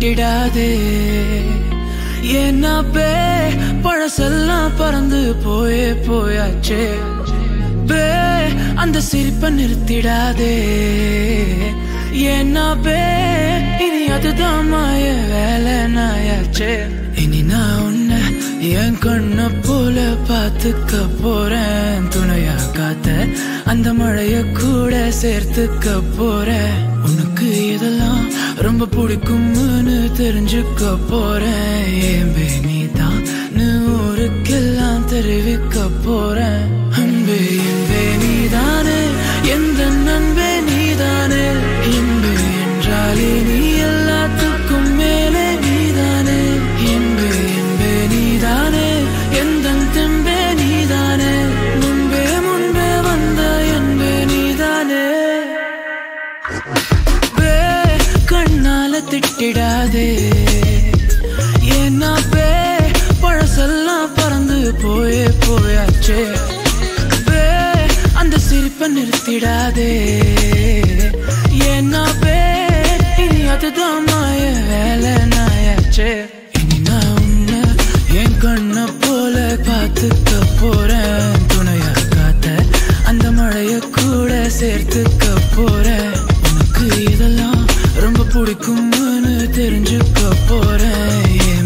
திட்டிடாதே ஏன்னாப்பே பழசெல்லாம் பறந்து போயே போயாச்சே பே அந்த சிரிப்பை நிறுத்திடாதே ஏன்னாப்பே இனி அதுதான் மாய வேலை நாயாச்சே இனி நான் உன்னை என் கண்ண போல பார்த்துக்க போறேன் துணையா காத்த அந்த மழைய கூட சேர்த்துக்க போறேன் உனக்கு இதெல்லாம் ரொம்ப பிடிக்கும்னு தெரிஞ்சுக்க போறேன் ஏன் நீ தான் ஊருக்கெல்லாம் தெரிவிக்க போறேன் அன்பே என்பே நீதானே எந்த நண்பே நீதானே இன்பே என்றாலே நீ எல்லாத்துக்கும் மேலே நீதானே இன்பே என்பே நீதானே எந்த தெம்பே நீதானே முன்பே முன்பே வந்த என்பே நீதானே பே கண்ணால திட்டிடாதே ஏன்னா பே பழசெல்லாம் பறந்து போயே போயாச்சே பே அந்த சிரிப்பை நிறுத்திடாதே ஏன்னா பே இனி அதுதான் மாய வேலை நாயாச்சே இனி நான் உன்னை என் கண்ண போல பார்த்துக்க போறேன் துணையா காத்த அந்த மழைய கூட சேர்த்துக்க போறேன் உனக்கு இதெல்லாம் ரொம்ப பிடிக்கும்னு தெரிஞ்சுக்க போறேன்